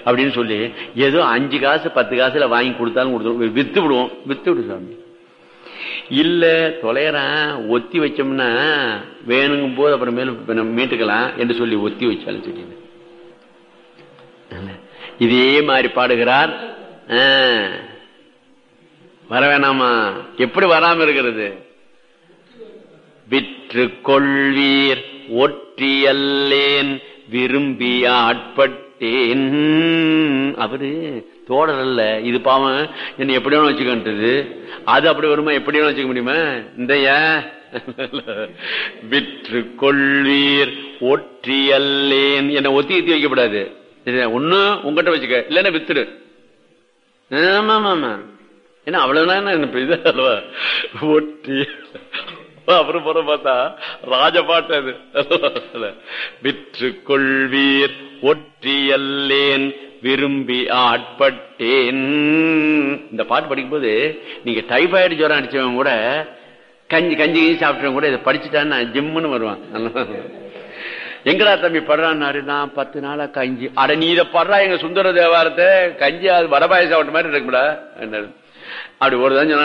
அப்படின்னு சொல்லி ஏதோ அஞ்சு காசு பத்து காசுல வாங்கி கொடுத்தாலும் கொடுத்துருவோம் வித்து விடுவோம் வித்து விடு சாமி இல்ல தொலைறான் ஒத்தி வச்சோம்னா வேணுங்கும் போது அப்புறம் மேலும் மீட்டுக்கலாம் என்று சொல்லி ஒத்தி வச்சாலும் சரி இதே மாதிரி பாடுகிறார் வர வேணாமா எப்படி வராம இருக்கிறது விற்று கொள்வீர் ஒற்றியல்லேன் விரும்பி ஆட்பட்டேன் அவரு தோழர் அல்ல இது பாவம் என்ன எப்படி வேணும் வச்சுக்கின்றது அது அப்படி வருமா எப்படி வேணும் வச்சுக்க முடியுமா இந்தைய விற்று கொள்வீர் ஒற்றியல்லேன் என்ன ஒத்தி ஏத்தி வைக்கப்படாது ஒண்ணு உங்ககிட்ட வச்சுக்க இல்லன்னா வித்துரு ஆமா ஆமா ஏன்னா அவ்வளவுதான் எனக்கு இது அல்லவா ஒற்றி அப்புறம் போற பார்த்தா ராஜபாட்டு அது விற்று கொள்வீர் ஒற்றியல்லேன் விரும்பி ஆட்பட்டேன் இந்த பாட்டு படிக்கும்போது நீங்க டைபாய்டு ஜுரம் அடிச்சவங்க கூட கஞ்சி கஞ்சி கஞ்சி சாப்பிட்டவங்க கூட இதை படிச்சுட்டான்னா ஜிம்முன்னு வருவான் எங்கடா தம்பி படுறான்னாரு நான் பத்து நாளா கஞ்சி அட நீ இதை படுறா எங்க சுந்தர தேவாரத்தை கஞ்சி அது வடபாய சாப்பிட்ட மாதிரி இருக்குடா அப்படி ஒரு தான்